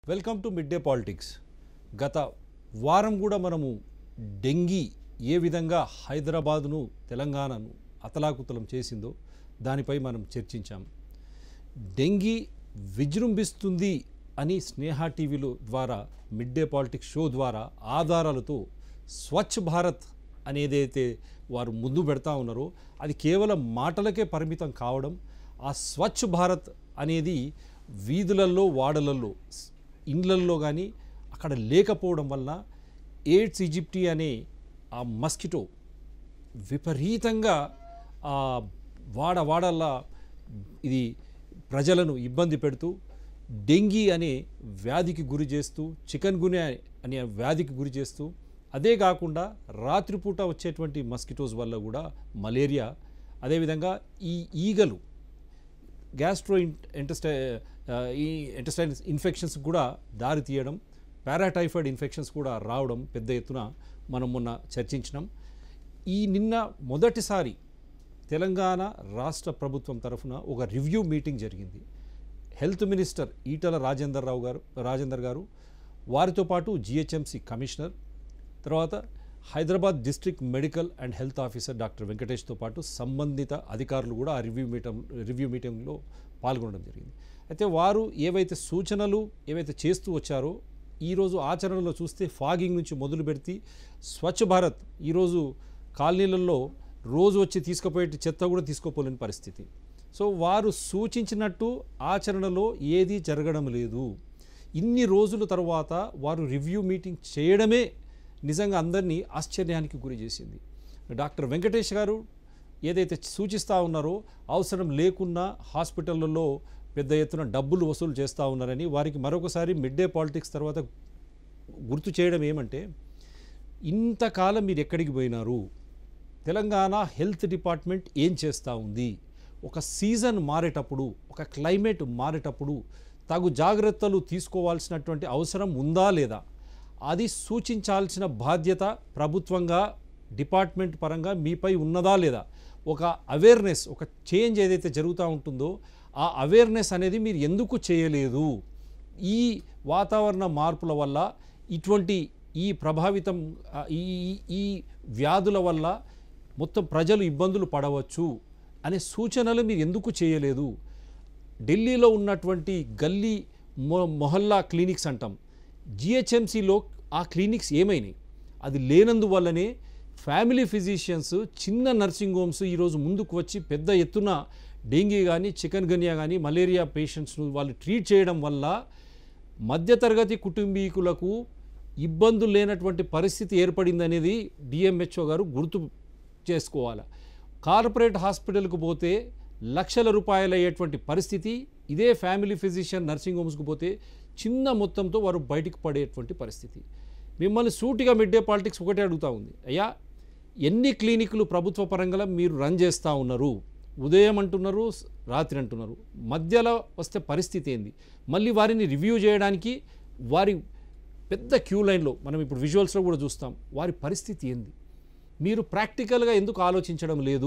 Welcome to mid day politics గత వారం కూడా మనము డెంగీ ఏ విధంగా హైదరాబాదును తెలంగాణను అతలాకుతలం చేసిందో దానిపై మనం చర్చించాం డెంగీ విజృంభిస్తుంది అని స్నేహ టీవీలో ద్వారా మిడ్ డే పాలిటిక్స్ షో ద్వారా ఆధారాలతో స్వచ్ఛ భారత్ అనేదైతే వారు ముందు పెడతా ఉన్నారో అది కేవలం మాటలకే పరిమితం కావడం ఆ స్వచ్ఛ భారత్ అనేది వీధులలో వాడలలో స్- ఇండ్లల్లో కానీ అక్కడ లేకపోవడం వలన ఎయిడ్స్ ఈజిప్టీ అనే ఆ మస్కిటో విపరీతంగా ఆ వాడ వాడల్లా ఇది ప్రజలను ఇబ్బంది పెడుతూ డెంగీ అనే వ్యాధికి గురి చేస్తూ చికెన్ గున్యా అనే వ్యాధికి గురి చేస్తూ అదే కాకుండా రాత్రిపూట వచ్చేటువంటి మస్కిటోస్ వల్ల కూడా మలేరియా అదేవిధంగా ఈ ఈగలు గ్యాస్ట్రో ఇంటెస్టై ఈ ఇంటెస్టైన్ ఇన్ఫెక్షన్స్ కూడా దారి తీయడం పారాటైఫాయిడ్ ఇన్ఫెక్షన్స్ కూడా రావడం పెద్ద ఎత్తున మనం మొన్న చర్చించినాం ఈ నిన్న మొదటిసారి తెలంగాణ రాష్ట్ర ప్రభుత్వం తరఫున ఒక రివ్యూ మీటింగ్ జరిగింది హెల్త్ మినిస్టర్ ఈటల రాజేందర్ రావు గారు రాజేందర్ గారు వారితో పాటు జిహెచ్ఎంసి కమిషనర్ తర్వాత Hyderabad district medical and health officer doctor వెంకటేష్తో పాటు సంబంధిత అధికారులు కూడా ఆ రివ్యూ మీటింగ్ రివ్యూ మీటింగ్లో పాల్గొనడం జరిగింది అయితే వారు ఏవైతే సూచనలు ఏవైతే చేస్తూ వచ్చారో ఈరోజు ఆచరణలో చూస్తే ఫాగింగ్ నుంచి మొదలు పెడితే స్వచ్ఛ భారత్ ఈరోజు కాలనీలలో రోజు వచ్చి తీసుకుపోయే చెత్త కూడా తీసుకోపోలేని పరిస్థితి సో వారు సూచించినట్టు ఆచరణలో ఏదీ జరగడం లేదు ఇన్ని రోజుల తర్వాత వారు రివ్యూ మీటింగ్ చేయడమే నిజంగా అందరినీ ఆశ్చర్యానికి గురి చేసింది డాక్టర్ వెంకటేష్ గారు ఏదైతే సూచిస్తూ ఉన్నారో అవసరం లేకున్నా హాస్పిటళ్ళల్లో పెద్ద ఎత్తున డబ్బులు వసూలు చేస్తూ ఉన్నారని వారికి మరొకసారి మిడ్ డే పాలిటిక్స్ తర్వాత గుర్తు చేయడం ఏమంటే ఇంతకాలం మీరు ఎక్కడికి పోయినారు తెలంగాణ హెల్త్ డిపార్ట్మెంట్ ఏం చేస్తూ ఉంది ఒక సీజన్ మారేటప్పుడు ఒక క్లైమేట్ మారేటప్పుడు తగు జాగ్రత్తలు తీసుకోవాల్సినటువంటి అవసరం ఉందా లేదా అది సూచించాల్సిన బాధ్యత ప్రభుత్వంగా డిపార్ట్మెంట్ పరంగా మీపై ఉన్నదా లేదా ఒక అవేర్నెస్ ఒక చేంజ్ ఏదైతే జరుగుతూ ఉంటుందో ఆ అవేర్నెస్ అనేది మీరు ఎందుకు చేయలేదు ఈ వాతావరణ మార్పుల వల్ల ఇటువంటి ఈ ప్రభావితం ఆ, ఈ ఈ- ఈ వ్యాధుల వల్ల మొత్తం ప్రజలు ఇబ్బందులు పడవచ్చు అనే సూచనలు మీరు ఎందుకు చేయలేదు ఢిల్లీలో ఉన్నటువంటి గల్లీ మొ మొహల్లా క్లినిక్స్ అంటాం జిహెచ్ఎంసీలో ఆ క్లినిక్స్ ఏమైనాయి అది లేనందువల్లనే ఫ్యామిలీ ఫిజిషియన్స్ చిన్న నర్సింగ్ హోమ్స్ ఈరోజు ముందుకు వచ్చి పెద్ద ఎత్తున డెంగీ కానీ చికెన్ గనియా కానీ మలేరియా పేషెంట్స్ను వాళ్ళు ట్రీట్ చేయడం వల్ల మధ్యతరగతి కుటుంబీకులకు ఇబ్బందులు లేనటువంటి పరిస్థితి ఏర్పడిందనేది డిఎంహెచ్ఓ గారు గుర్తు చేసుకోవాలి కార్పొరేట్ హాస్పిటల్కు పోతే లక్షల రూపాయలు అయ్యేటువంటి పరిస్థితి ఇదే ఫ్యామిలీ ఫిజిషియన్ నర్సింగ్ హోమ్స్కి పోతే చిన్న మొత్తంతో వారు బయటికి పడేటువంటి పరిస్థితి మిమ్మల్ని సూటిగా మిడ్ డే పాలిటిక్స్ ఒకటే అడుగుతా ఉంది అయ్యా ఎన్ని క్లినిక్లు ప్రభుత్వ పరంగా మీరు రన్ చేస్తూ ఉన్నారు ఉదయం అంటున్నారు స్- రాత్రి అంటున్నారు మధ్యలో వస్తే పరిస్థితి ఏంది మళ్ళీ వారిని రివ్యూ చేయడానికి వారి పెద్ద క్యూ లైన్లో మనం ఇప్పుడు విజువల్స్లో కూడా చూస్తాం వారి పరిస్థితి ఏంది మీరు ప్రాక్టికల్గా ఎందుకు ఆలోచించడం లేదు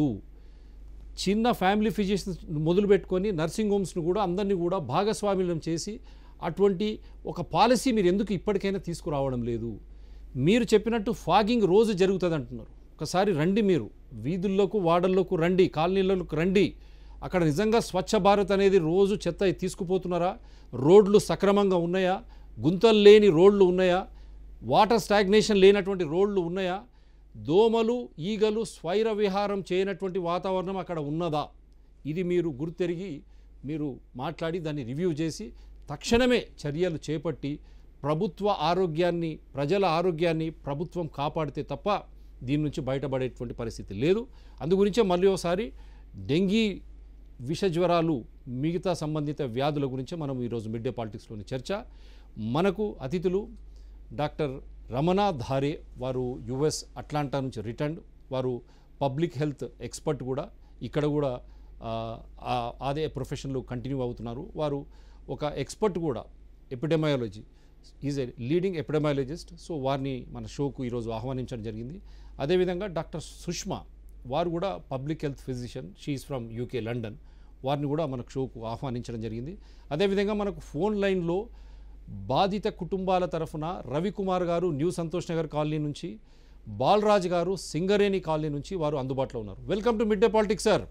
చిన్న ఫ్యామిలీ ఫిజిషియన్స్ మొదలు పెట్టుకొని నర్సింగ్ హోమ్స్ను కూడా అందరినీ కూడా భాగస్వామ్యం చేసి అటువంటి ఒక పాలసీ మీరు ఎందుకు ఇప్పటికైనా తీసుకురావడం లేదు మీరు చెప్పినట్టు ఫాగింగ్ రోజు జరుగుతుంది అంటున్నారు ఒకసారి రండి మీరు వీధుల్లోకి వాడల్లోకి రండి కాలనీలకు రండి అక్కడ నిజంగా స్వచ్ఛ భారత్ అనేది రోజు చెత్త తీసుకుపోతున్నారా రోడ్లు సక్రమంగా ఉన్నాయా గుంతలు లేని రోడ్లు ఉన్నాయా వాటర్ స్టాగ్నేషన్ లేనటువంటి రోడ్లు ఉన్నాయా దోమలు ఈగలు స్వైర విహారం చేయనటువంటి వాతావరణం అక్కడ ఉన్నదా ఇది మీరు గుర్తెరిగి మీరు మాట్లాడి దాన్ని రివ్యూ చేసి తక్షణమే చర్యలు చేపట్టి ప్రభుత్వ ఆరోగ్యాన్ని ప్రజల ఆరోగ్యాన్ని ప్రభుత్వం కాపాడితే తప్ప దీని నుంచి బయటపడేటువంటి పరిస్థితి లేదు అందుగురించే మళ్ళీ ఒకసారి డెంగీ విష జ్వరాలు మిగతా సంబంధిత వ్యాధుల గురించే మనం ఈరోజు మిడ్ డే పాలిటిక్స్లోని చర్చ మనకు అతిథులు డాక్టర్ రమణ ధారే వారు యుఎస్ అట్లాంటా నుంచి రిటర్న్ వారు పబ్లిక్ హెల్త్ ఎక్స్పర్ట్ కూడా ఇక్కడ కూడా ఆ, ఆ, అదే ప్రొఫెషన్లో కంటిన్యూ అవుతున్నారు వారు ఒక ఎక్స్పర్ట్ కూడా epidemiology is a leading epidemiologist so వారిని మన షోకు ఈరోజు ఆహ్వానించడం జరిగింది అదేవిధంగా డాక్టర్ సుష్మా వారు కూడా public health physician she is from UK London వారిని కూడా మనకు షోకు ఆహ్వానించడం జరిగింది అదేవిధంగా మనకు ఫోన్ లైన్లో బాధిత కుటుంబాల తరఫున రవికుమార్ గారు న్యూ సంతోష్ నగర్ కాలనీ నుంచి బాలరాజ్ గారు సింగరేణి కాలనీ నుంచి వారు అందుబాటులో ఉన్నారు welcome to mid day politics sir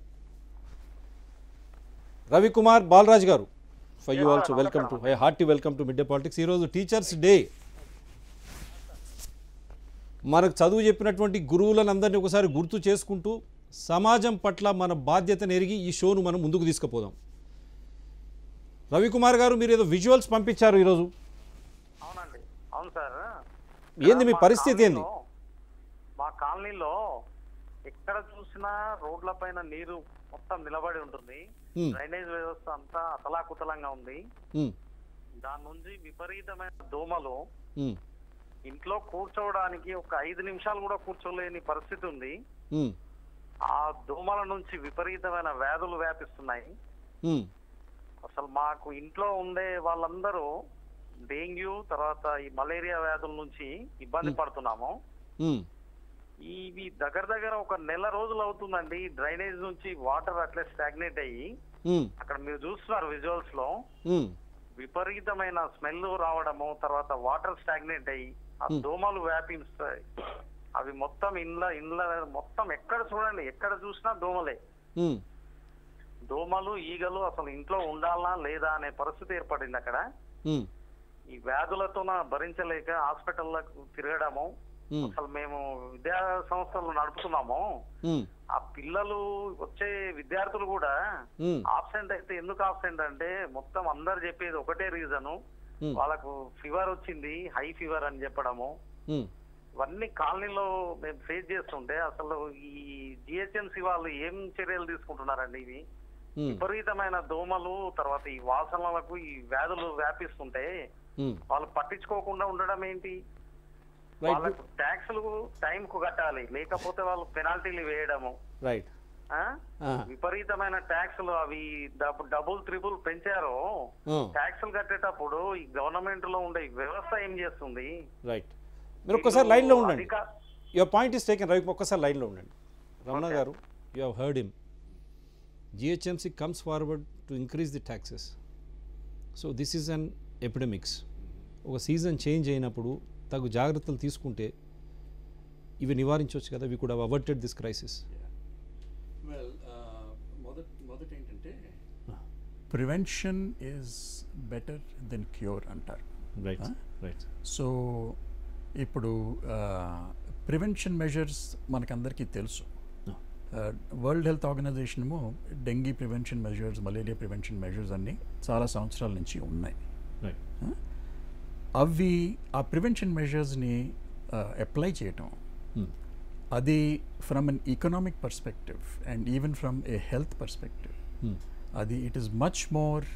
Ravikumar Balaraj గారు for you also welcome to a hearty welcome to mid day politics ఈరోజు టీచర్స్ డే మనకు చదువు చెప్పినటువంటి గురువులను అందరినీ ఒకసారి గుర్తు చేసుకుంటూ సమాజం పట్ల మన బాధ్యతను ఎరిగి ఈ షోను మనం ముందుకు తీసుకుపోదాం రవికుమార్ గారు మీరు ఏదో విజువల్స్ పంపించారు ఈరోజు అవునండి అవును సార్ ఏంది మీ మా పరిస్థితి ఏంది కాలనీలో- మా కాలనీలో ఎక్కడ చూసినా రోడ్ల పైన నీరు మొత్తం నిలబడి ఉంటుంది Hmm. డ్రైనేజ్ వ్యవస్థ అంతా అతలాకుతలంగా ఉంది ఉమ్, దాని నుంచి విపరీతమైన దోమలు ఉమ్, ఇంట్లో కూర్చోవడానికి ఒక ఐదు నిమిషాలు కూడా కూర్చోలేని పరిస్థితి ఉంది ఉమ్, ఆ దోమల నుంచి విపరీతమైన వ్యాధులు వ్యాపిస్తున్నాయి ఉమ్, అసలు మాకు ఇంట్లో ఉండే వాళ్ళందరూ డెంగ్యూ తర్వాత ఈ మలేరియా వ్యాధుల నుంచి ఇబ్బంది పడుతున్నాము ఉమ్, ఇవి దగ్గర దగ్గర ఒక నెల రోజులు అవుతుందండి డ్రైనేజ్ నుంచి వాటర్ అట్లే స్టాగ్నేట్ అయ్యి ఉమ్, అక్కడ మీరు చూస్తున్నారు విజువల్స్ లో ఉమ్, విపరీతమైన స్మెల్ రావడము తర్వాత వాటర్ స్టాగ్నేట్ అయ్యి ఆ దోమలు వ్యాపిస్తాయి అవి మొత్తం ఇండ్ల ఇండ్ల మొత్తం ఎక్కడ చూడండి ఎక్కడ చూసినా దోమలే ఉమ్, దోమలు ఈగలు అసలు ఇంట్లో ఉండాలా లేదా అనే పరిస్థితి ఏర్పడింది అక్కడ ఉమ్, ఈ వ్యాధులతోన భరించలేక హాస్పిటల్లకు తిరగడము ఉమ్, అసలు మేము విద్యా సంస్థలు నడుపుతున్నాము ఉమ్, ఆ పిల్లలు వచ్చే విద్యార్థులు కూడా ఉమ్, ఆబ్సెంట్ అయితే ఎందుకు ఆబ్సెంట్ అంటే మొత్తం అందరు చెప్పేది ఒకటే రీజను ఉమ్, వాళ్ళకు ఫీవర్ వచ్చింది హై ఫీవర్ అని చెప్పడము ఉమ్, ఇవన్నీ కాలనీలో మేము ఫేస్ చేస్తుంటే అసలు ఈ జిహెచ్ఎంసీ వాళ్ళు ఏం చర్యలు తీసుకుంటున్నారండి ఇవి ఉమ్, విపరీతమైన దోమలు తర్వాత ఈ వాసనలకు ఈ వ్యాధులు వ్యాపిస్తుంటే ఉమ్. వాళ్ళు పట్టించుకోకుండా ఉండడం ఏంటి రైట్ వాళ్ళకు ట్యాక్సులు టైం కు కట్టాలి లేకపోతే వాళ్ళు పెనాల్టీలు వేయడము రైట్ ఆ? ఆ, విపరీతమైన ట్యాక్సులు అవి డబు- డబుల్ త్రిబుల్ పెంచారు ఆ, ట్యాక్సులు కట్టేటప్పుడు ఈ గవర్నమెంట్ లో ఉండే ఈ వ్యవస్థ ఏం చేస్తుంది రైట్ మీరు ఒక్కసారి లైన్లో ఉండండి అధిక- your point is taken Ravi ఒక్కసారి లైన్లో ఉండండి రమణ గారు you have heard him GHMC comes forward to increase the taxes so this is an epidemics ఒక సీజన్ చేంజ్ అయినప్పుడు తగు జాగ్రత్తలు తీసుకుంటే ఇవి నివారించవచ్చు కదా we could averted this crisis well మొదట మొదట ఏంటంటే prevention is better than cure అంటారు రైట్ Huh? రైట్ సో ఇప్పుడు ప్రివెన్షన్ మెజర్స్ మనకందరికీ తెలుసు world health organisation dengue prevention measures malaria prevention measures అన్నీ చాలా సంవత్సరాల నుంచి ఉన్నాయి రైట్ అవి ఆ ప్రివెన్షన్ మెజర్స్ని అప్లై చేయటం అది from an economic perspective and even from a health perspective అది it is much more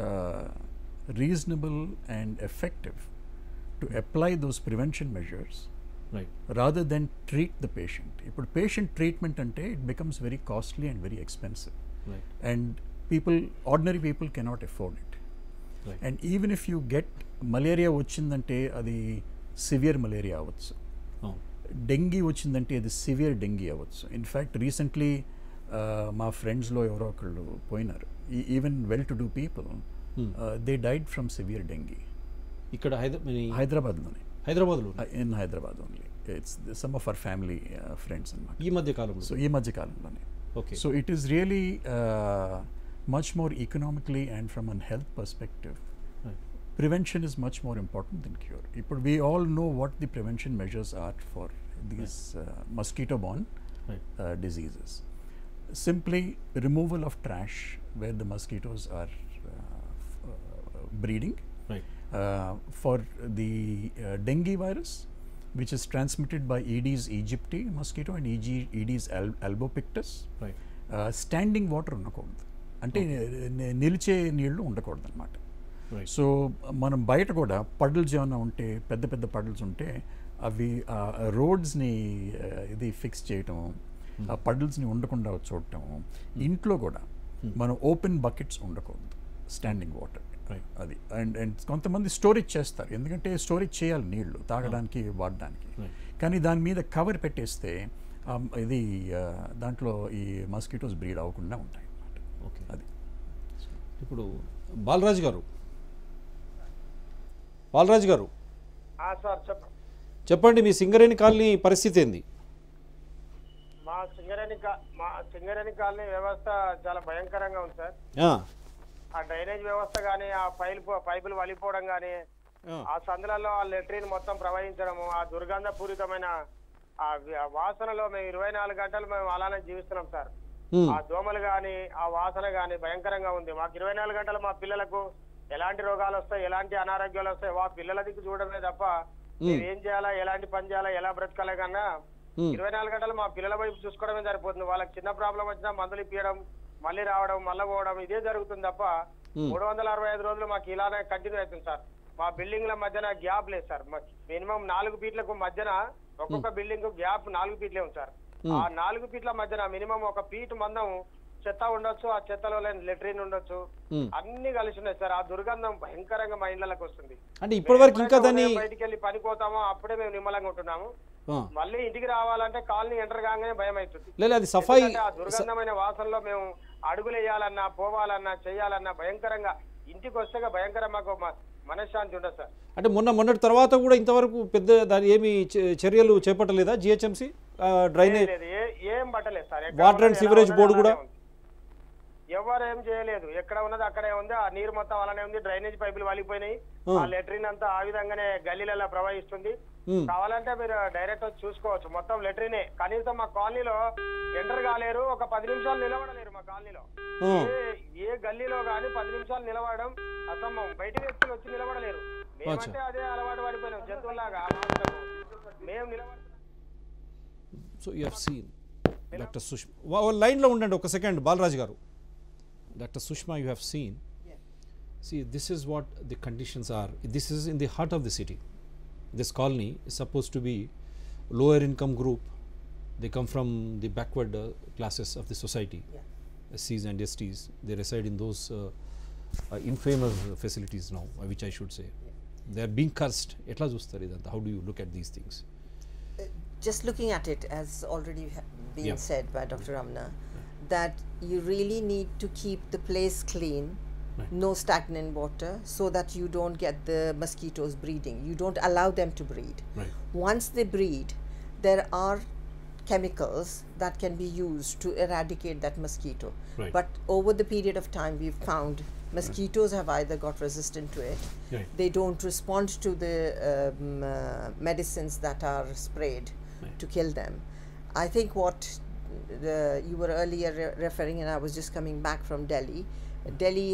reasonable and effective to apply those prevention measures right rather than treat the patient ఇప్పుడు patient treatment అంటే it becomes very costly and very expensive right and people ordinary people cannot afford it right and even if you get malaria వచ్చిందంటే అది severe malaria అవ్వచ్చు అవును dengue వచ్చిందంటే అది severe dengue అవ్వచ్చు in fact recently మా ఫ్రెండ్స్లో ఎవరో ఒకళ్ళు పోయినారు even well to do people they died from severe dengue ఇక్కడ హైదరాబాద్ హైదరాబాద్లోనే హైదరాబాద్లో in Hyderabad only it's some of our family friends అనమాట ఈ మధ్య కాలంలో సో ఈ మధ్య కాలంలోనే okay so it is really much more economically and from an health perspective prevention is much more important than cure. But we all know what the prevention measures are for these uh, mosquito-borne right uh, diseases. Simply removal of trash where the mosquitoes are uh, f- uh, breeding. Right Uh, for the uh, dengue virus, which is transmitted by Aedes aegypti mosquito and EG, Aedes al- albopictus, right standing water ఉండకూడదు అంటే ని- నిలిచే నీళ్లు ఉండకూడదు అనమాట right so మనం బయట కూడా పడ్డల్స్ ఏమైనా ఉంటే పెద్ద పెద్ద పడ్డల్స్ ఉంటే అవి ఆ రోడ్స్ని ఇది ఫిక్స్ చేయటం ఆ పడ్డల్స్ని ఉండకుండా చూడటం ఇంట్లో కూడా మనం ఓపెన్ బకెట్స్ ఉండకూడదు స్టాండింగ్ వాటర్ Right. అది అండ్ అండ్ కొంతమంది స్టోరేజ్ చేస్తారు ఎందుకంటే స్టోరేజ్ చేయాలి నీళ్లు తాగడానికి వాడడానికి Right. కానీ దాని మీద కవర్ పెట్టేస్తే ఆ, ఇది ఆ, దాంట్లో ఈ మస్కిటోస్ బ్రీడ్ అవ్వకుండా ఉంటాయి అన్నమాట ఓకే అది ఇప్పుడు బాలరాజు గారు బాలరాజు గారు ఆ, సార్ చెప్ప చెప్పండి మీ సింగరేణి కాలనీ పరిస్థితి ఏంది మా సింగరేణి కా- మా సింగరేణి కాలనీ వ్యవస్థ చాలా భయంకరంగా ఉంది సార్ ఆ, ఆ డ్రైనేజ్ వ్యవస్థ కానీ ఆ పైపు పైపులు వలిపోవడం కానీ ఆ, ఆ సందులలో ఆ లెట్రిన్ మొత్తం ప్రవహించడము ఆ దుర్గంధపూరితమైన ఆ వి- ఆ వాసనలో మేము ఇరవై నాలుగు గంటలు మేము అలానే జీవిస్తున్నాం సార్ ఉమ్, ఆ దోమలు గాని ఆ వాసన గాని భయంకరంగా ఉంది మాకు ఇరవై నాలుగు గంటలు మా పిల్లలకు ఎలాంటి రోగాలు వస్తాయి ఎలాంటి అనారోగ్యాలు వస్తాయి వా పిల్లల దిక్కు చూడమే తప్ప మేము ఏం చేయాలా ఎలాంటి పని చేయాలా ఎలా బ్రతకాలి కన్నా ఉమ్, ఇరవై నాలుగు గంటలు మా పిల్లల వైపు చూసుకోవడమే సరిపోతుంది వాళ్ళకి చిన్న ప్రాబ్లం వచ్చినా మందులు ఇప్పించడం మళ్ళీ రావడం మళ్ళీ పోవడం ఇదే జరుగుతుంది తప్ప మూడు వందల అరవై ఐదు రోజులు మాకు ఇలానే కంటిన్యూ అవుతుంది సార్ మా బిల్డింగ్ల మధ్యన గ్యాప్ లేదు సార్ మినిమం నాలుగు ఫీట్లకు మధ్యన ఒక్కొక్క బిల్డింగ్ గ్యాప్ నాలుగు ఫీట్లే ఉంది సార్ ఆ నాలుగు ఫీట్ల మధ్యన మినిమం ఒక ఫీట్ మందం చెత్త ఉండొచ్చు ఆ చెత్తలో లేని లెట్రిన్ ఉండొచ్చు ఉమ్. అన్ని కలిసి ఉన్నాయి సార్ ఆ దుర్గంధం భయంకరంగా మా ఇళ్లకు వస్తుంది అంటే ఇప్పటివరకు ఇంకా దాన్ని ఎప్పుడైతే బయటికి వెళ్ళి పనిపోతామో అప్పుడే మేము నిమ్మలంగా ఉంటున్నాము ఆ, మళ్ళీ ఇంటికి రావాలంటే కాలనీ ఎంటర్ కాగానే భయం అవుతుంది లేదు అది సఫాయి ఎందుకంటే ఆ దుర్గంధమైన వాసనలో మేము అడుగులు వేయాలన్నా పోవాలన్నా చేయాలన్నా భయంకరంగా ఇంటికి వస్తే భయంకర మాకు మ- మనశ్శాంతి ఉండదు సార్ అంటే మొన్న మొన్నటి తర్వాత కూడా ఇంతవరకు పెద్ద దాని ఏమి చ- చర్యలు చేపట్టలేదా జిహెచ్ఎంసి డ్రైనేజ్ లేదు ఏ- ఏం పట్టలేదు సార్ ఎక్కడ వాటర్ అండ్ ఉన్నది ఎలా సివరేజ్ ఉన్నది బోర్డు కూడా అలానే ఉంది. ఎవరు ఏం చేయలేదు ఎక్కడ ఉన్నది అక్కడే ఉంది ఆ నీరు మొత్తం అలానే ఉంది డ్రైనేజ్ పైపులు వాలిపోయినాయి ఆ లెట్రిన్ అంతా ఆ విధంగానే గల్లీలలో ప్రవహిస్తుంది ఉమ్. కావాలంటే మీరు డైరెక్ట్ వచ్చి చూసుకోవచ్చు మొత్తం లెట్రినే కనీసం మా కాలనీలో ఎంటర్ కాలేరు ఒక పది నిమిషాలు నిలబడలేరు మా కాలనీలో ఆ. ఏ- ఏ గల్లీలో గానీ పది నిమిషాలు నిలబడడం అసంభవం బయట వ్యక్తులు వచ్చి నిలబడలేరు మేమంటే అదే అలవాటు పడిపోయినాం జంతువులాగా మాంసము. మేము నిలబడ so you have seen doctor Sushma లైన్లో ఉండండి ఒక సెకండ్ బాలరాజు గారు doctor Sushma you have seen See, this is what the conditions are. This is in the heart of the city. This colony is supposed to be lower income group. They come from the backward uh, classes of the society, SCs and STs. They reside in those uh, uh, infamous facilities now, uh, which I should say. They are being cursed. ఎట్లా చూస్తారు ఇదంతా? How do you look at these things? just looking at it, as already ha- been Yeah. said by Dr. Ramna, that you really need to keep the place clean, Right. no stagnant water, so that you don't get the mosquitoes breeding. You don't allow them to breed. Right. Once they breed, there are chemicals that can be used to eradicate that mosquito. Right. But over the period of time, we've found mosquitoes have either got resistant to it, Right. they don't respond to the um, uh, medicines that are sprayed Right. to kill them. I think what the, you were earlier re- referring, and I was just coming back from Delhi. Delhi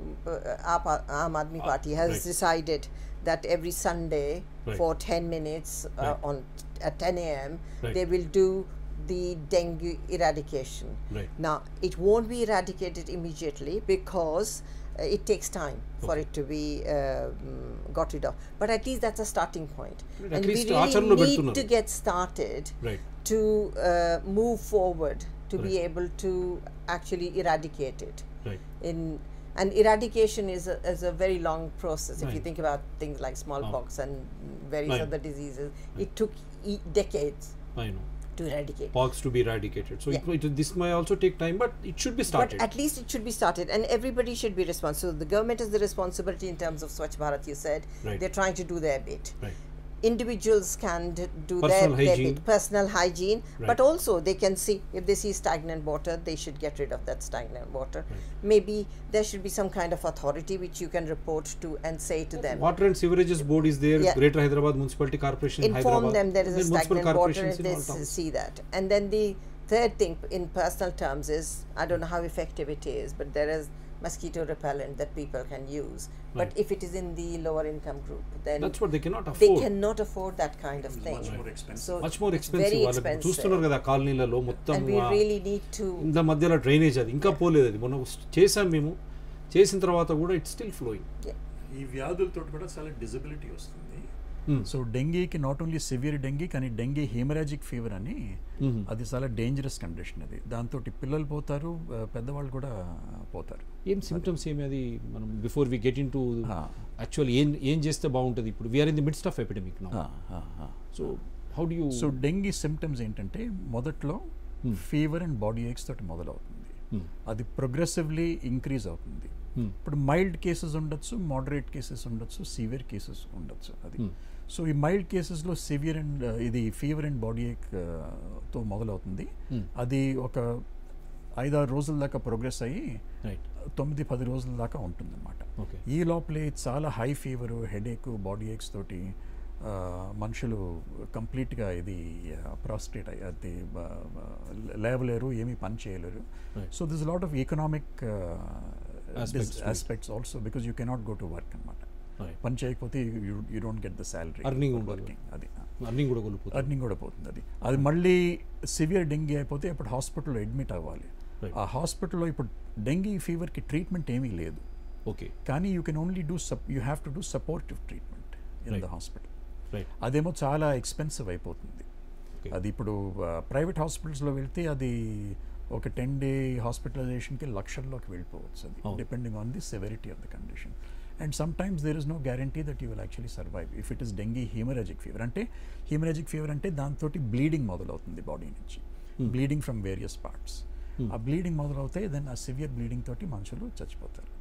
uh, Aap Aam Aadmi Party has right. decided that every Sunday Right. for 10 minutes uh, Right. on at 10 a.m. Right. they will do the dengue eradication. Right. Now, it won't be eradicated immediately because uh, it takes time for it to be um, got rid of. But at least that's a starting point. At and least we ఆచరణలో really need to పెడుతున్నారు. get started Right. to uh, move forward to be Right. able to actually eradicate it. Right. In and eradication is a, is a very long process. If you Right. think about things like smallpox and various Right. other diseases, it took e- decades I know. to eradicate. Pox to be eradicated. So Yeah. it, it, this may also take time, but it should be started. But at least it should be started, and everybody should be responsible. The government has the responsibility in terms of Swachh Bharat. You said Right. they're trying to do their bit. right. Individuals can d- do their, Personal their hygiene. bit, personal hygiene, Right. but also they can see if they see stagnant water, they should get rid of that stagnant water. Maybe there should be some kind of authority which you can report to and say to them. Water and Sewerages Board is there. Yeah. Greater Hyderabad Municipality Corporation. in inform Hyderabad. them there is a Then municipal stagnant water corporations if in they all s- towns. see that and then the third thing in personal terms is i don't know how effective it is but there is mosquito repellent that people can use but Right. if it is in the lower income group then That's what they cannot they afford. cannot afford that kind of thing much more expensive. so much more it's expensive very వాళ్ళకి expensive చూస్తున్నారు కదా కాలనీలలో మొత్తం and we ఆ really need to ఇంత మధ్యలో drainage అది ఇంకా పోలేదు అది మొన్న చేసాం మేము చేసిన తర్వాత కూడా ఇట్స్ స్టిల్ ఫ్లోయింగ్ ఈ వ్యాధులతో కూడా చాలా డిజబిలిటీ వస్తుంది సో డెంగీకి నాట్ ఓన్లీ సివియర్ డెంగీ కానీ డెంగీ హీమరాజిక్ ఫీవర్ అని అది చాలా డేంజరస్ కండిషన్ అది దాంతో పిల్లలు పోతారు ఆ, పెద్దవాళ్ళు కూడా పోతారు ఏం సిమ్టమ్స్ ఏమి అది మనం before we get into Ah. Actual ఏం ఏం చేస్తే బాగుంటుంది ఇప్పుడు we are in the midst of epidemic now so how do you so dengue symptoms ఏంటంటే మొదట్లో ఫీవర్ అండ్ బాడీ ఏక్స్ తోటి మొదలవుతుంది అది ప్రోగ్రెసివ్లీ ఇంక్రీజ్ అవుతుంది ఇప్పుడు మైల్డ్ కేసెస్ ఉండొచ్చు మోడరేట్ కేసెస్ ఉండొచ్చు సివియర్ కేసెస్ ఉండొచ్చు అది సో ఈ మైల్డ్ కేసెస్లో సివియర్ అండ్ ఇది ఫీవర్ అండ్ బాడీ ఏక్ తో మొదలవుతుంది అది ఒక ఐదారు రోజుల దాకా ప్రోగ్రెస్ అయ్యి రైట్ తొమ్మిది పది రోజుల దాకా ఉంటుందన్నమాట ఓకే ఈ లోపలే చాలా high fever headache body aches తోటి ఆ, మనుషులు కంప్లీట్గా ఇది ప్రాస్టేట్ అది బ- బ- లేవలేరు ఏమీ పని చేయలేరు Right. So this lot of economic Aspects to it. Aspects also because you cannot go to work అనమాట రైట్ పని చేయకపోతే you don't get the salary Earning ఉండదు. వర్కింగ్ అది అన్నీ కూడా కోల్పోతారు అర్నింగ్ కూడా పోతుంది అది అది మళ్ళీ సివియర్ డెంగీ అయిపోతే ఇప్పుడు హాస్పిటల్లో అడ్మిట్ అవ్వాలి Right. ఆ హాస్పిటల్లో ఇప్పుడు డెంగీ ఫీవర్కి ట్రీట్మెంట్ ఏమీ లేదు ఓకే కానీ you can only do sup you have to do supportive treatment in Right. The hospital right అదేమో చాలా ఎక్స్పెన్సివ్ అయిపోతుంది Okay. అది ఇప్పుడు ప్రైవేట్ హాస్పిటల్స్లో వెళ్తే అది ఒక టెన్ డే హాస్పిటలైజేషన్కి లక్షల్లోకి వెళ్ళిపోవచ్చు అది అవును. Depending on the severity of the condition and sometimes there is no guarantee that you will actually survive if it is dengue haemorrhagic fever అంటే హీమరాజిక్ ఫీవర్ అంటే దాంతో బ్లీడింగ్ మొదలవుతుంది బాడీ నుంచి bleeding from various parts ఆ bleeding మొదలవుతాయి then ఆ severe bleeding తోటి మనుషులు చచ్చిపోతారు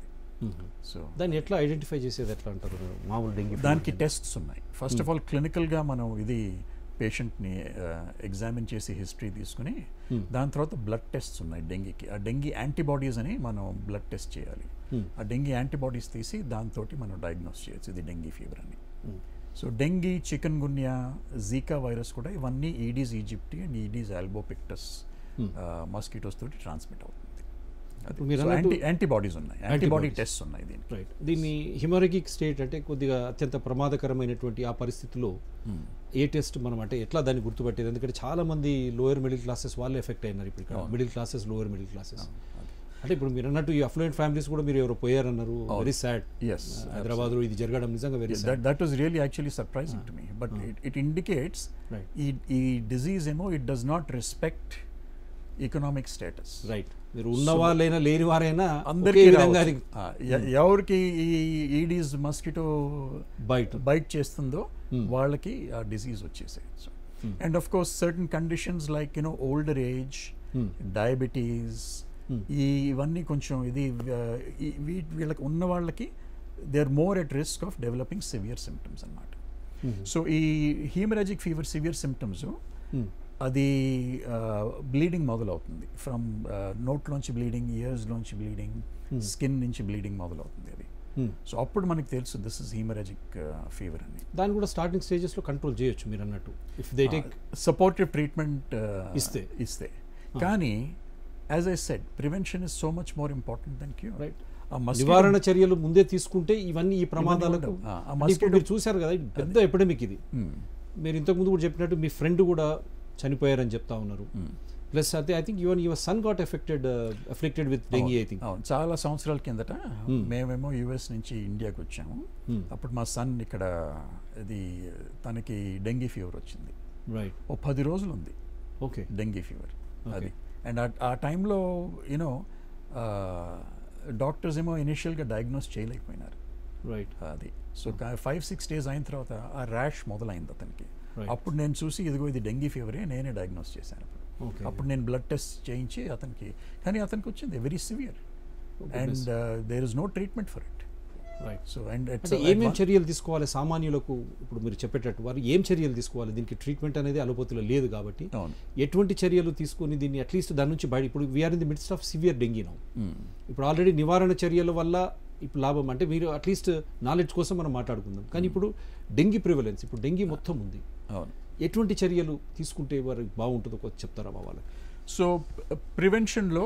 సో దాన్ని ఎట్లా ఐడెంటిఫై చేసేది ఎట్లా అంటారు మామూలు డెంగ్యూ దానికి టెస్ట్స్ ఉన్నాయి ఫస్ట్ ఆఫ్ ఆల్ క్లినికల్గా మనం ఇది పేషెంట్ని ఎగ్జామిన్ చేసి హిస్టరీ తీసుకుని దాని తర్వాత బ్లడ్ టెస్ట్స్ ఉన్నాయి డెంగీకి ఆ డెంగీ యాంటీబాడీస్ అని మనం బ్లడ్ టెస్ట్ చేయాలి ఆ డెంగీ యాంటీబాడీస్ తీసి దాంతో మనం డయాగ్నోస్ చేయొచ్చు ఇది డెంగీ ఫీవర్ అని so dengue chikungunya zika virus కూడా ఇవన్నీ Aedes aegypti and Aedes albopictus mosquitoes తోటి ట్రాన్స్మిట్ అవుతుంది ఇప్పుడు మీరు అన్నట్టు- యాంటీబాడీస్ ఉన్నాయి యాంటీబాడీ Antibodies. టెస్ట్ ఉన్నాయి దీనికి రైట్ దీన్ని హిమరగిక్ స్టేట్ అంటే కొద్దిగా అత్యంత ప్రమాదకరమైనటువంటి ఆ పరిస్థితిలో ఏ టెస్ట్ మనం అంటే ఎట్లా దాన్ని గుర్తుపట్టేది ఎందుకంటే చాలా మంది లోయర్ మిడిల్ క్లాసెస్ వాళ్ళు ఎఫెక్ట్ అయినారు ఇప్పుడు ఇక్కడ middle classes lower middle classes అంటే ఇప్పుడు మీరు అన్నట్టు ఈ అఫ్లూయెంట్ ఫ్యామిలీస్ కూడా మీరు ఎవరో పోయారన్నారు వెరీ సాడ్ Yes, హైదరాబాద్ లో ఇది జరగడం నిజంగా very Yes, sad that, that was really actually surprising to me. But it, it indicates Right. ఈ ఈ disease ఏమో it does not respect economic status. Right మీరు ఉన్న వాళ్ళైనా లేని వారైనా అందరికీ ఒకే విధంగా రావచ్చు. ఆ, ఎ- ఎవరికి ఈ ఈడీస్ మస్కిటో బయట బైట్ చేస్తుందో వాళ్ళకి ఆ డిసీజ్ వచ్చేసేయచ్చు and of course certain conditions like you know older age diabetes ఈ ఇవన్నీ కొంచెం ఇది ఆ, ఈ- వీ- వీళ్ళకి ఉన్న వాళ్ళకి they are more at risk of developing severe symptoms అన్నమాట సో ఈ హీమరాజిక్ ఫీవర్ సివియర్ సిమ్టమ్స్ అది బ్లీడింగ్ మొదలవుతుంది ఫ్రమ్ నోట్లోంచి బ్లీడింగ్ ఇయర్స్లోంచి బ్లీడింగ్ స్కిన్ నుంచి బ్లీడింగ్ మొదలవుతుంది అది సో అప్పుడు మనకి తెలుసు దిస్ ఇస్ హీమరాజిక్ ఫీవర్ అని దాన్ని కూడా స్టార్టింగ్ స్టేజెస్ లో కంట్రోల్ చేయొచ్చు మీరు అన్నట్టు if they take supportive treatment ఇస్తే. ఇస్తే కానీ as I said prevention is so much more important than cure right నివారణ చర్యలు ముందే తీసుకుంటే ఇవన్నీ ఈ ప్రమాదాలకు ఉండవు. ఆ, ఆ అంటే ఇప్పుడు mosquito- మీరు చూశారు కదా ఇది పెద్ద ఎపిడమిక్ ఇది మీరు ఇంతకు ముందు కూడా చెప్పినట్టు మీ ఫ్రెండ్ కూడా చనిపోయారని చెప్తా ఉన్నారు ప్లస్ అయితే I think your your son got effected affected with dengue I think అవును చాలా సంవత్సరాల కిందట మేమేమో యుఎస్ నుంచి ఇండియాకి వచ్చాము అప్పుడు మా సన్ ఇక్కడ ఇది తనకి డెంగీ ఫీవర్ వచ్చింది రైట్ ఓ పది రోజులు ఉంది ఓకే డెంగీ ఫీవర్ అది అండ్ ఆ టైంలో యూనో డాక్టర్స్ ఏమో ఇనిషియల్గా డయాగ్నోస్ చేయలేకపోయినారు రైట్ అది సో ఫైవ్ సిక్స్ డేస్ అయిన తర్వాత ఆ ర్యాష్ మొదలైంది అతనికి Right. అప్పుడు నేను చూసి ఇదిగో ఇది డెంగీ ఫీవరే నేనే డయాగ్నోస్ చేశాను అప్పుడు Okay. అప్పుడు నేను బ్లడ్ టెస్ట్ చేయించి అతనికి కానీ అతనికి వచ్చింది very severe and there is no treatment for it right so and అంటే ఏమేం చర్యలు తీసుకోవాలి సామాన్యులకు ఇప్పుడు మీరు చెప్పేటట్టు వారు ఏం చర్యలు తీసుకోవాలి దీనికి ట్రీట్మెంట్ అనేది అలోపతిలో లేదు కాబట్టి అవును ఎటువంటి చర్యలు తీసుకొని దీన్ని అట్లీస్ట్ దాని నుంచి బయట ఇప్పుడు we are in the midst of severe dengue now ఇప్పుడు ఆల్రెడీ నివారణ చర్యల వల్ల ఇప్పుడు లాభం అంటే మీరు అట్లీస్ట్ నాలెడ్జ్ కోసం మనం మాట్లాడుకుందాం కానీ ఇప్పుడు డెంగీ ప్రివలెన్స్ ఇప్పుడు డెంగీ మొత్తం ఉంది అవును ఎటువంటి చర్యలు తీసుకుంటే వారికి బాగుంటుందో కొంచెం చెప్తారా మా వాళ్ళకి సో ప్రివెన్షన్లో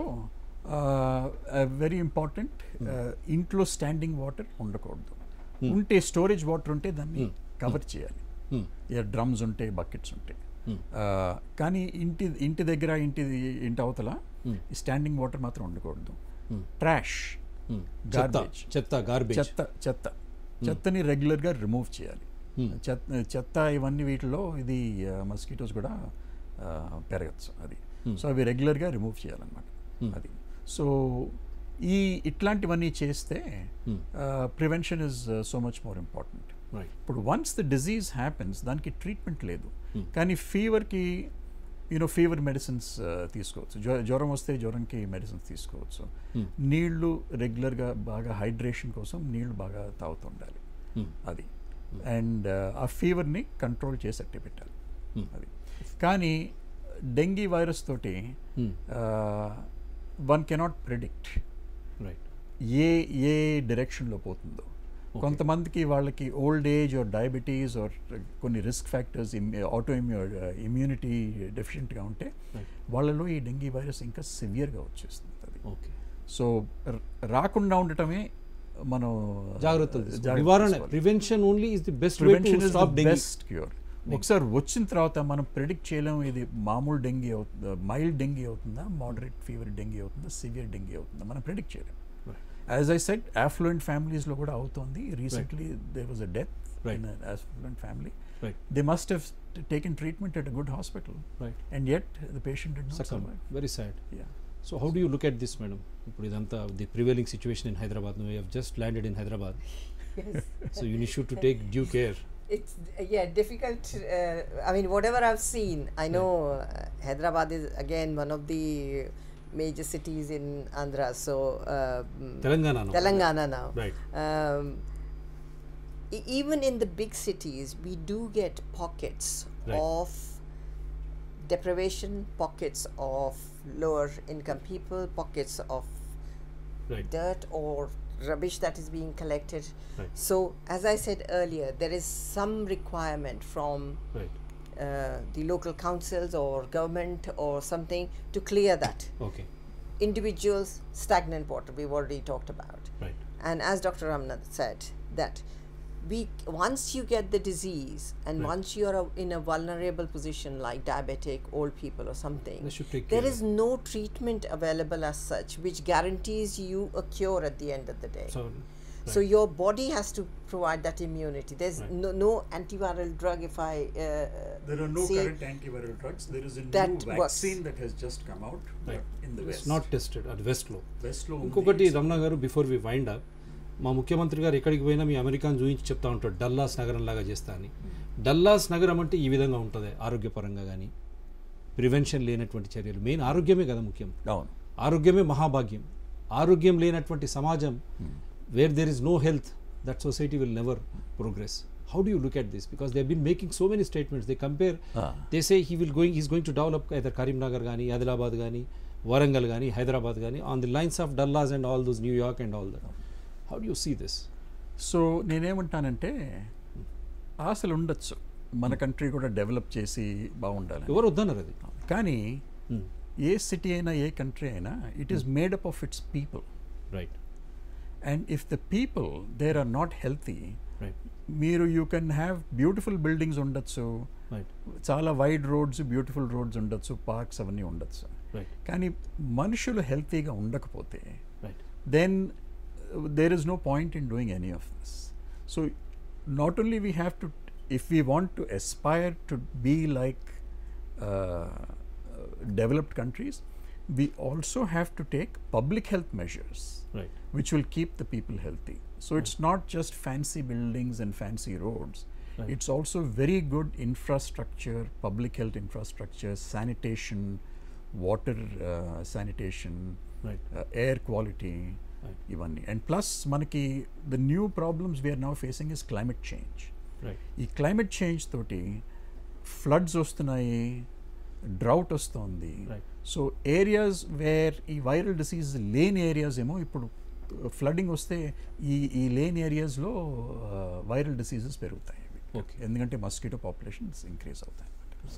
వెరీ ఇంపార్టెంట్ ఇంట్లో స్టాండింగ్ వాటర్ ఉండకూడదు ఉంటే స్టోరేజ్ వాటర్ ఉంటే దాన్ని కవర్ చేయాలి ఇక డ్రమ్స్ ఉంటాయి బకెట్స్ ఉంటాయి Uh, కానీ ఇంటి ఇంటి దగ్గర ఇంటి ఇంటి అవతల స్టాండింగ్ వాటర్ మాత్రం ఉండకూడదు ట్రాష్ చెత్త గార్బేజ్ చెత్త గార్బేజ్ చెత్త చెత్త చెత్తని రెగ్యులర్గా రిమూవ్ చేయాలి చెత్త చెత్త ఇవన్నీ వీటిలో ఇది మస్కిటోస్ కూడా ఆ, పెరగచ్చు అది సో అవి రెగ్యులర్గా రిమూవ్ చేయాలన్నమాట అది సో ఈ ఇట్లాంటివన్నీ చేస్తే prevention is so much more important right ఇప్పుడు వన్స్ ద డిజీజ్ హ్యాపెన్స్ దానికి ట్రీట్మెంట్ లేదు కానీ ఫీవర్కి యూనో ఫీవర్ మెడిసిన్స్ తీసుకోవచ్చు జ్వ- జ్వరం వస్తే జ్వరంకి మెడిసిన్స్ తీసుకోవచ్చు Hmm. నీళ్లు రెగ్యులర్గా బాగా హైడ్రేషన్ కోసం నీళ్లు బాగా తాగుతుండాలి Hmm. అది అండ్ ఆ ఫీవర్ని కంట్రోల్ చేసి అట్టే పెట్టాలి Hmm. అది కానీ డెంగీ వైరస్ తోటి Hmm. One cannot predict right ఏ ఏ డైరెక్షన్లో పోతుందో కొంతమందికి వాళ్ళకి old age or diabetes or కొన్ని రిస్క్ ఫ్యాక్టర్స్ ఆటో ఇమ్యూనిటీ డెఫిషియెంట్గా ఉంటే Right. వాళ్ళలో ఈ డెంగీ వైరస్ ఇంకా సివియర్గా వచ్చేస్తుంది అది ఓకే సో ర- రాకుండా ఉండటమే మనం జాగ్రత్తలు తీసుకోవాలి. జాగ్రత్తలు నివారణ తీసుకోవాలి. Prevention only is the best way prevention to is stop the dengue best cure ఒకసారి వచ్చిన తర్వాత మనం ప్రిడిక్ట్ చేయలేము ఇది మామూలు డెంగీ అవుతుందా మైల్డ్ డెంగీ అవుతుందా మోడరేట్ ఫీవర్ డెంగీ అవుతుందా సివియర్ డెంగీ అవుతుందా మనం ప్రిడిక్ట్ చేయలేము యాజ్ ఐ సెట్ అఫ్లుయెంట్ ఫ్యామిలీస్లో కూడా అవుతుంది recently they was a death Right. In affluent family right they must have taken treatment at a good hospital right and at the patient did not succumb survive very sad yeah so how do you look at this madam ఇప్పుడు ఇదంతా the prevailing situation in Hyderabad you have just landed in Hyderabad Yes. So you need should to take due care it's yeah difficult uh, i mean whatever i've seen i know uh, hyderabad is again one of the major cities in andhra so uh, mm, Telangana telangana now right um, e- even in the big cities we do get pockets Right. of deprivation pockets of lower income people pockets of right dirt or rubbish that is being collected Right. so as i said earlier there is some requirement from right uh, the local councils or government or something to clear that okay individuals stagnant water we've already talked about right and as dr ramnath said that we once you get the disease and Right. once you're a, in a vulnerable position like diabetic old people or something They should take there care. is no treatment available as such which guarantees you a cure at the end of the day so so your body has to provide that immunity there's Right. no, no antiviral drug if i uh, There are no see current antiviral drugs. There is a That new works. vaccine that has just come out Right. in the it's West. Not tested అది వెస్ట్లో Westలో ఉంది. ఇంకొకటి రమణ గారు before we wind up మా ముఖ్యమంత్రి గారు ఎక్కడికి పోయినా మీ అమెరికాను చూపించి చెప్తా ఉంటాడు డల్లాస్ నగరం లాగా చేస్తా అని డల్లాస్ నగరం అంటే ఈ విధంగా ఉంటుంది ఆరోగ్యపరంగా కానీ ప్రివెన్షన్ లేనటువంటి చర్యలు మెయిన్ ఆరోగ్యమే కదా ముఖ్యం అవును ఆరోగ్యమే మహాభాగ్యం ఆరోగ్యం లేనటువంటి సమాజం where there is no health that society will never progress how do you look at this because they been making so many statements they compare Ah. They say he will going is going to develop either Karimnagar కానీ ఆదిలాబాద్ కానీ వరంగల్ కానీ హైదరాబాద్ కానీ on the lines of Dallas and all those New York and all that how do you see this so నేనేమంటానంటే ఆశలు ఉండొచ్చు మన country కూడా develop చేసి బాగుండాలి ఎవరు వద్దన్నారు అది కానీ Hmm. ఏ సిటీ అయినా ఏ కంట్రీ అయినా it is made up of its people right and if the people there are not healthy right మీరు you can have beautiful buildings ఉండొచ్చు రైట్ చాలా వైడ్ రోడ్స్ బ్యూటిఫుల్ రోడ్స్ ఉండొచ్చు పార్క్స్ అవన్నీ ఉండొచ్చు రైట్ కానీ మనుషులు హెల్తీగా ఉండకపోతే right then uh, there is no point in doing any of this. So, not only we have to, if we want to aspire to be like uh, uh, developed countries, we also have to take public health measures right which will keep the people healthy. So, it's not just fancy buildings and fancy roads. Right. It's also very good infrastructure, public health infrastructure, sanitation, water uh, sanitation, right uh, air quality Right. ఇవన్నీ and plus మనకి the new problems we are now facing is climate change right ఈ climate change తోటి floods వస్తున్నాయి drought వస్తుంది Right. So areas where ఈ viral disease లేని areas ఏమో ఇప్పుడు ఫ్లడ్డింగ్ వస్తే ఈ ఈ లేని ఏరియాస్లో వైరల్ డిసీజెస్ పెరుగుతాయి Okay. ఎందుకంటే మస్కిటో పాపులేషన్స్ ఇంక్రీజ్ అవుతాయి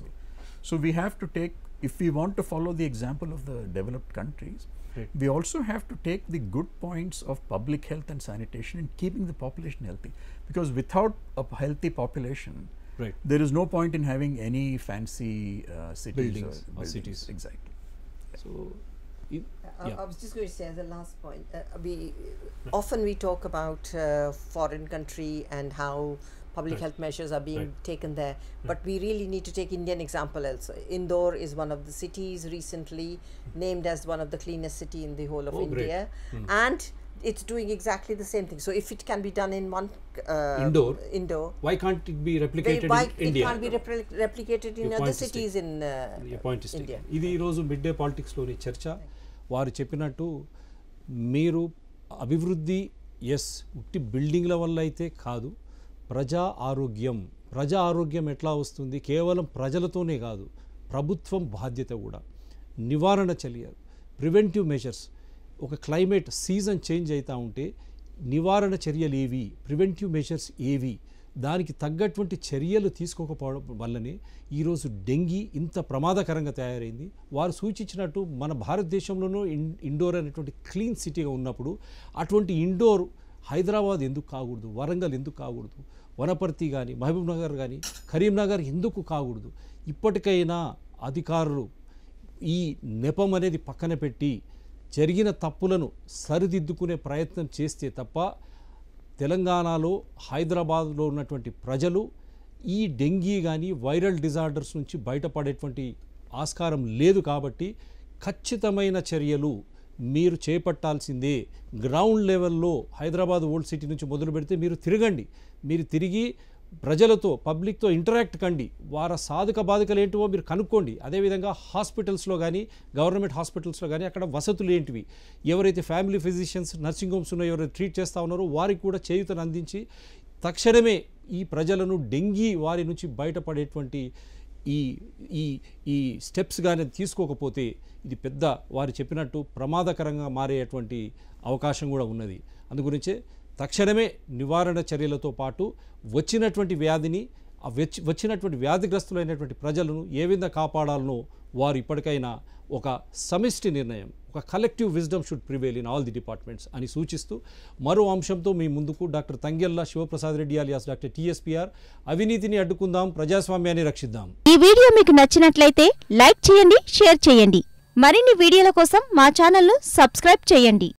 so we have to take if we want to follow the example of the developed countries Right. we also have to take the good points of public health and sanitation and keeping the population healthy because without a p- healthy population right there is no point in having any fancy uh, cities Buildings or buildings. cities. exactly so I, I Yeah. was just going to say as a last point, uh, we often we talk about uh, foreign country and how public Right. health measures are being Right. taken there, but we really need to take Indian example also. Indore is one of the cities recently named as one of the cleanest city in the whole of Oh, great. India, Hmm. and it's doing exactly the same thing. So if it can be done in one uh, Indoor. indoor, why can't it be they, replicated why in it India can't be repli- replicated in Your other point is cities in uh, point is India. ఇది ఈరోజు mid day పాలిటిక్స్లోని చర్చ వారు చెప్పినట్టు మీరు అభివృద్ధి yes ఉట్టి బిల్డింగ్ల వల్ల అయితే కాదు ప్రజా ఆరోగ్యం ప్రజా ఆరోగ్యం ఎట్లా వస్తుంది కేవలం ప్రజలతోనే కాదు ప్రభుత్వం బాధ్యత కూడా నివారణ చర్యలు ప్రివెంటివ్ మెజర్స్ ఒక క్లైమేట్ సీజన్ చేంజ్ అవుతూ ఉంటే నివారణ చర్యలు ఏవి ప్రివెంటివ్ మెజర్స్ ఏవి దానికి తగ్గటువంటి చర్యలు తీసుకోకపోవడం వల్లనే ఈరోజు డెంగీ ఇంత ప్రమాదకరంగా తయారైంది వారు సూచించినట్టు మన భారతదేశంలోనూ ఇన్ ఇండోర్ అనేటువంటి క్లీన్ సిటీగా ఉన్నప్పుడు అటువంటి ఇండోర్ హైదరాబాద్ ఎందుకు కాకూడదు వరంగల్ ఎందుకు కాకూడదు వనపర్తి కానీ మహబూబ్ నగర్ కానీ కరీంనగర్ ఎందుకు కాకూడదు ఇప్పటికైనా అధికారులు ఈ నెపం అనేది పక్కన పెట్టి జరిగిన తప్పులను సరిదిద్దుకునే ప్రయత్నం చేస్తే తప్ప తెలంగాణలో హైదరాబాద్లో ఉన్నటువంటి ప్రజలు ఈ డెంగీ కానీ వైరల్ డిజార్డర్స్ నుంచి బయటపడేటువంటి ఆస్కారం లేదు కాబట్టి ఖచ్చితమైన చర్యలు మీరు చేపట్టాల్సిందే గ్రౌండ్ లెవెల్లో హైదరాబాద్ ఓల్డ్ సిటీ నుంచి మొదలు పెడితే మీరు తిరగండి మీరు తిరిగి ప్రజలతో పబ్లిక్తో ఇంటరాక్ట్ కండి వారి సాధక బాధకలు ఏంటివో మీరు కనుక్కోండి అదేవిధంగా హాస్పిటల్స్లో కానీ గవర్నమెంట్ హాస్పిటల్స్లో కానీ అక్కడ వసతులు ఏంటివి ఎవరైతే ఫ్యామిలీ ఫిజిషియన్స్ నర్సింగ్ హోమ్స్ ఉన్నాయో ఎవరైతే ట్రీట్ చేస్తూ ఉన్నారో వారికి కూడా చేయూతను అందించి తక్షణమే ఈ ప్రజలను డెంగీ వారి నుంచి బయటపడేటువంటి ఈ ఈ ఈ స్టెప్స్ కానీ తీసుకోకపోతే ఇది పెద్ద వారు చెప్పినట్టు ప్రమాదకరంగా మారేటువంటి అవకాశం కూడా ఉన్నది అందుగురించే తక్షణమే నివారణ చర్యలతో పాటు వచ్చినటువంటి వ్యాధిని ఆ వచ్చి వచ్చినటువంటి వ్యాధిగ్రస్తులైనటువంటి ప్రజలను ఏ విధంగా కాపాడాలనో వారు ఇప్పటికైనా ఒక సమిష్టి నిర్ణయం ఒక collective wisdom should prevail in all the departments అని సూచిస్తూ మరో అంశంతో మీ ముందుకు doctor Thangella Sivaprasad Reddy alias doctor TSPR అవినీతిని అడ్డుకుందాం ప్రజాస్వామ్యాన్ని రక్షిద్దాం ఈ వీడియో మీకు నచ్చినట్లయితే లైక్ చేయండి షేర్ చేయండి మరిన్ని వీడియోల కోసం మా ఛానల్ను సబ్స్క్రైబ్ చేయండి